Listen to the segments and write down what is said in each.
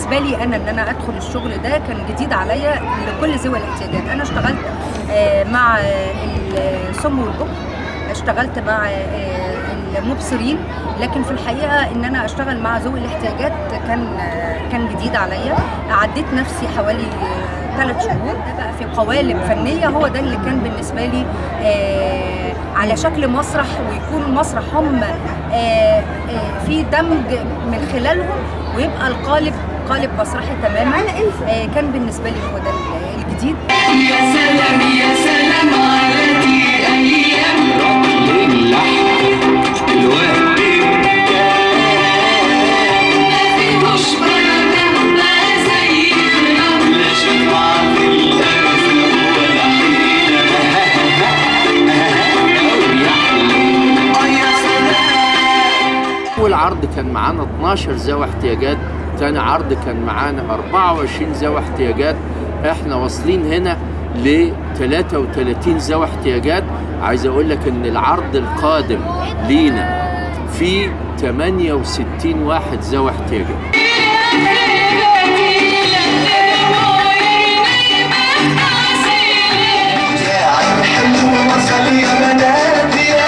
بالنسبه لي انا ان انا ادخل الشغل ده كان جديد عليا لكل ذوي الاحتياجات انا اشتغلت آه، مع آه، السم والبكم اشتغلت مع آه، المبصرين لكن في الحقيقه ان انا اشتغل مع ذوي الاحتياجات كان آه، كان جديد عليا عديت نفسي حوالي ثلاث شهور ده بقى في قوالب فنيه هو ده اللي كان بالنسبه لي آه، على شكل مسرح ويكون المسرح هم آه، آه، في دمج من خلالهم ويبقى القالب قالب مسرحي تماما آه، كان بالنسبه لي هو ده الجديد يا سلام يا سلام على دي ايام رطل اللحن الوقت مفيهوش بركه بقى زي النار لا شفعة في الأرض ولا حيلة أو يحلم آه يا سلام أول عرض كان معانا 12 ذوي احتياجات تاني عرض كان معانا 24 ذوي احتياجات احنا واصلين هنا ل 33 ذوي احتياجات عايز اقول لك ان العرض القادم لينا في 68 واحد ذوي احتياجات حلو وصل يا بنات يا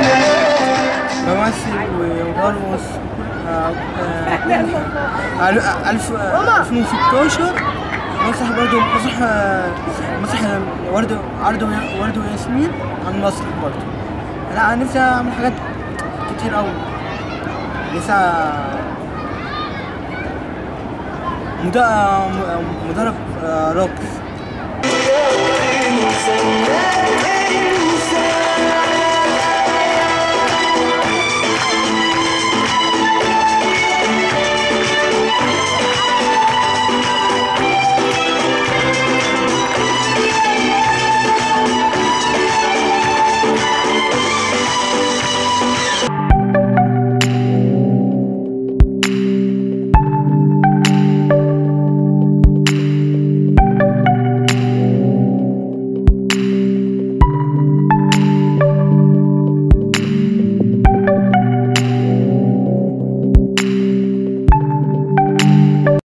بمثل وبرقص آه، آه، ألف- ألف- آه، 2016 مسرح برضه مسرح آه، مسرح ورد عرض ورد وياسمين على المسرح برضه أنا نفسي أعمل حاجات كتير أوي نفسي مد- مدرب آه، راقص